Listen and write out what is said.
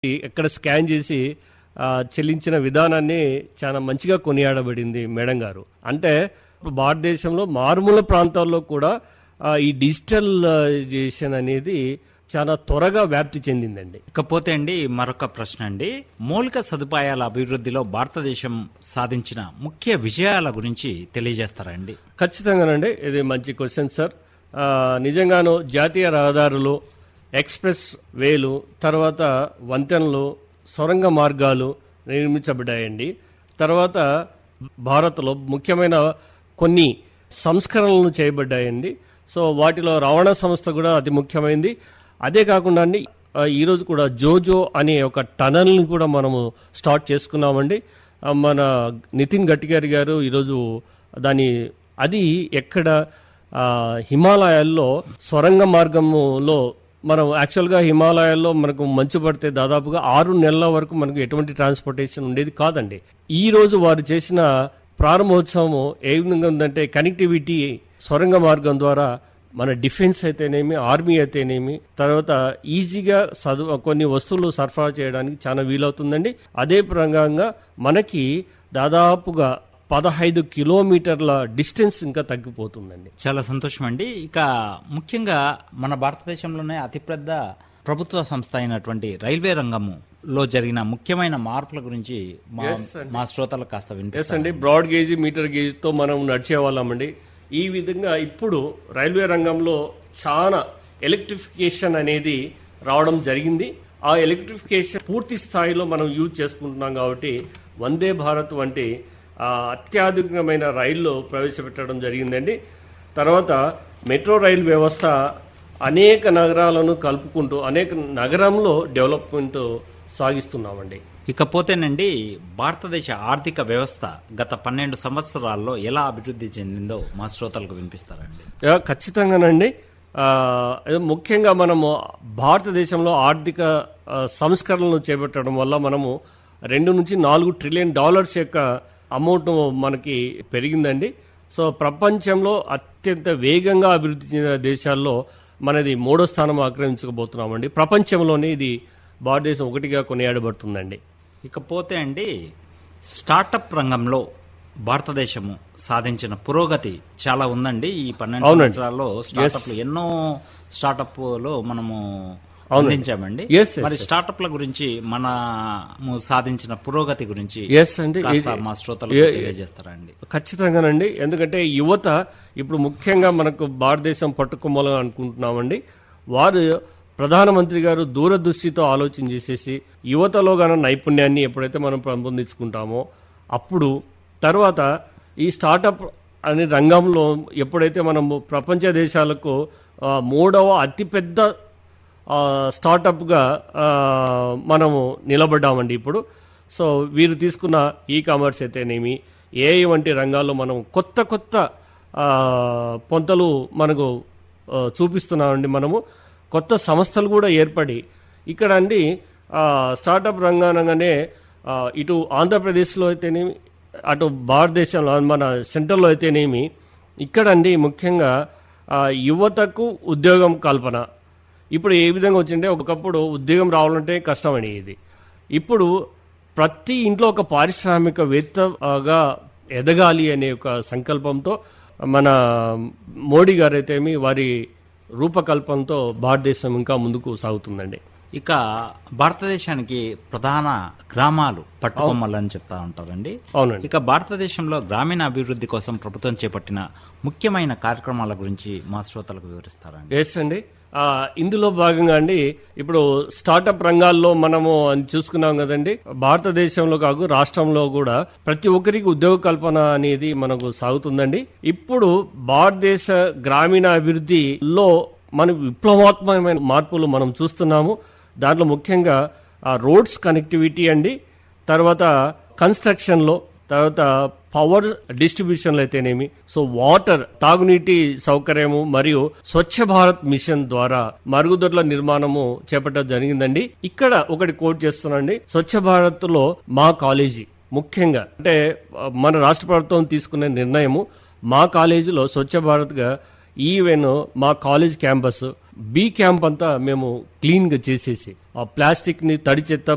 ఎక్కడ స్కాన్ చేసి ఆ, చెల్లించిన విధానాన్ని చాలా మంచిగా కొనియాడబడింది మేడం గారు అంటే ఇప్పుడు భారతదేశంలో మారుమూల ప్రాంతాల్లో కూడా ఆ, ఈ డిజిటలైజేషన్ అనేది చాలా త్వరగా వ్యాప్తి చెందిందండి ఇకపోతే అండి మరొక ప్రశ్న అండి మౌలిక సదుపాయాల అభివృద్ధిలో భారతదేశం సాధించిన ముఖ్య విజయాల గురించి తెలియజేస్తారా అండి ఖచ్చితంగానండి ఇది మంచి క్వశ్చన్ సార్ ఆ, నిజంగాను జాతీయ రహదారులు ఎక్స్ప్రెస్ వేలు తర్వాత వంతెనలు సొరంగ మార్గాలు నిర్మించబడ్డాయండి తర్వాత భారత్లో ముఖ్యమైన కొన్ని సంస్కరణలు చేయబడ్డాయండి సో వాటిలో రవాణా సంస్థ కూడా అతి ముఖ్యమైనది అదే కాకుండా అండి ఆ, ఈరోజు కూడా జోజో అనే ఒక టనల్ని కూడా మనము స్టార్ట్ చేసుకున్నామండి ఆ, మన నితిన్ గడ్కరీ గారు ఈరోజు దాని అది ఎక్కడ ఆ, హిమాలయాల్లో సొరంగ మార్గములో మనం యాక్చువల్గా హిమాలయాల్లో మనకు మంచు పడితే దాదాపుగా ఆరు నెలల వరకు మనకు ఎటువంటి ట్రాన్స్పోర్టేషన్ ఉండేది కాదండి ఈ రోజు వారు చేసిన ప్రారంభోత్సవం ఏ విధంగా ఉందంటే కనెక్టివిటీ సొరంగ మార్గం ద్వారా మన డిఫెన్స్ అయితేనేమి ఆర్మీ అయితేనేమి తర్వాత ఈజీగా చదువు కొన్ని వస్తువులు సరఫరా చేయడానికి చాలా వీలవుతుందండి అదే ప్రకారంగా మనకి దాదాపుగా పదహైదు కిలోమీటర్ల డిస్టెన్స్ ఇంకా తగ్గిపోతుందండి చాలా సంతోషం అండి ఇక ముఖ్యంగా మన భారతదేశంలోనే అతిపెద్ద ప్రభుత్వ సంస్థ అయినటువంటి రైల్వే రంగము లో జరిగిన ముఖ్యమైన మార్పుల గురించి మా మా శ్రోతలకు కాస్త ఎస్ వినిపిస్తారు అండి బ్రాడ్ గేజ్ మీటర్ గేజ్ తో మనం నడిచే వాళ్ళమండి ఈ విధంగా ఇప్పుడు రైల్వే రంగంలో చాలా ఎలక్ట్రిఫికేషన్ అనేది రావడం జరిగింది ఆ ఎలక్ట్రిఫికేషన్ పూర్తి స్థాయిలో మనం యూజ్ చేసుకుంటున్నాం కాబట్టి వందే భారత్ వంటి ఆ, అత్యాధునికమైన రైళ్లు ప్రవేశపెట్టడం జరిగిందండి తర్వాత మెట్రో రైల్ వ్యవస్థ అనేక నగరాలను కలుపుకుంటూ అనేక నగరంలో డెవలప్మెంట్ సాగిస్తున్నామండి ఇకపోతేనండి భారతదేశ ఆర్థిక వ్యవస్థ గత పన్నెండు సంవత్సరాల్లో ఎలా అభివృద్ధి చెందిందో మా శ్రోతలకు వినిపిస్తారండి యా, ఖచ్చితంగానండి ఆ, ఇది ముఖ్యంగా మనము భారతదేశంలో ఆర్థిక ఆ, సంస్కరణలు చేపట్టడం వల్ల మనము రెండు నుంచి నాలుగు ట్రిలియన్ డాలర్స్ యొక్క అమౌంట్ మనకి పెరిగిందండి సో ప్రపంచంలో అత్యంత వేగంగా అభివృద్ధి చెందిన దేశాల్లో మనది మూడో స్థానం ఆక్రమించకపోతున్నామండి ప్రపంచంలోనే ఇది భారతదేశం ఒకటిగా కొనియాడబడుతుందండి ఇకపోతే అండి స్టార్టప్ రంగంలో భారతదేశము సాధించిన పురోగతి చాలా ఉందండి ఈ పన్నెండు అవునండి. సంవత్సరాల్లో స్టార్టప్లు ఎన్నో స్టార్టప్లు మనము అవునండి. అందించామండి Yes, yes, మరి yes. స్టార్టప్ల గురించి మనము సాధించిన పురోగతి గురించి ఎస్ అండి కాస్త ఇది- మా శ్రోతలకు ఏ- తెలియజేస్తారా అండి ఖచ్చితంగానండి ఎందుకంటే యువత ఇప్పుడు ముఖ్యంగా మనకు భారతదేశం పట్టుకోమని అనుకుంటున్నామండి వారు ప్రధానమంత్రి గారు దూరదృష్టితో ఆలోచన చేసేసి యువతలో గాన నైపుణ్యాన్ని ఎప్పుడైతే మనం పెంపొందించుకుంటామో అప్పుడు తర్వాత ఈ స్టార్టప్ అనే రంగంలో ఎప్పుడైతే మనము ప్రపంచ దేశాలకు ఆ, మూడవ అతిపెద్ద ఆ, స్టార్టప్గా ఆ, మనము నిలబడ్డామండి ఇప్పుడు సో వీరు తీసుకున్న ఈ కామర్స్ అయితేనేమి ఏఐ వంటి రంగాల్లో మనం కొత్త కొత్త ఆ, పొంతలు మనకు ఆ, చూపిస్తున్నామండి మనము కొత్త సంస్థలు కూడా ఏర్పడి ఇక్కడ అండి ఆ, స్టార్టప్ రంగానగానే ఆ, ఇటు ఆంధ్రప్రదేశ్లో అయితేనేమి అటు భారతదేశంలో మన సెంట్రల్లో అయితేనేమి ఇక్కడ అండి ముఖ్యంగా ఆ, యువతకు ఉద్యోగం కల్పన ఇప్పుడు ఏ విధంగా వచ్చింటే ఒకప్పుడు ఉద్యోగం రావాలంటే కష్టమని ఇది ఇప్పుడు ప్రతి ఇంట్లో ఒక పారిశ్రామికవేత్తగా ఎదగాలి అనే ఒక సంకల్పంతో మన మోడీ గారైతేమి వారి రూపకల్పనతో భారతదేశం ఇంకా ముందుకు సాగుతుందండి ఇక భారతదేశానికి ప్రధాన గ్రామాలు పట్టుకొమ్మలు అని చెప్తా ఉంటారండి అవునండి ఇక భారతదేశంలో గ్రామీణ అభివృద్ధి కోసం ప్రభుత్వం చేపట్టిన ముఖ్యమైన కార్యక్రమాల గురించి మా శ్రోతలకు వివరిస్తారండి ఎస్ అండి ఆ, ఇందులో భాగంగా అండి ఇప్పుడు స్టార్టప్ రంగాల్లో మనము అని చూసుకున్నాం కదండి భారతదేశంలో కాకు రాష్ట్రంలో కూడా ప్రతి ఒక్కరికి ఉద్యోగ కల్పన అనేది మనకు సాగుతుందండి ఇప్పుడు భారతదేశ గ్రామీణ అభివృద్ధిలో మన విప్లవాత్మకమైన మార్పులు మనం చూస్తున్నాము దాంట్లో ముఖ్యంగా ఆ రోడ్స్ కనెక్టివిటీ అండి తర్వాత కన్స్ట్రక్షన్లో తర్వాత పవర్ డిస్ట్రిబ్యూషన్లు అయితేనేమి సో వాటర్ తాగునీటి సౌకర్యము మరియు స్వచ్ఛ భారత్ మిషన్ ద్వారా మరుగుదొడ్ల నిర్మాణము చేపట్టడం జరిగిందండి ఇక్కడ ఒకటి కోట్ చేస్తున్నాండి స్వచ్ఛ భారత్ లో మా కాలేజీ ముఖ్యంగా అంటే ఆ, మన రాష్ట్ర ప్రభుత్వం తీసుకునే నిర్ణయము మా కాలేజీలో స్వచ్ఛ భారత్గా ఈవెన్ మా కాలేజ్ క్యాంపస్ బి క్యాంప్ అంతా మేము క్లీన్ గా చేసేసి ఆ ప్లాస్టిక్ ని తడి చెత్త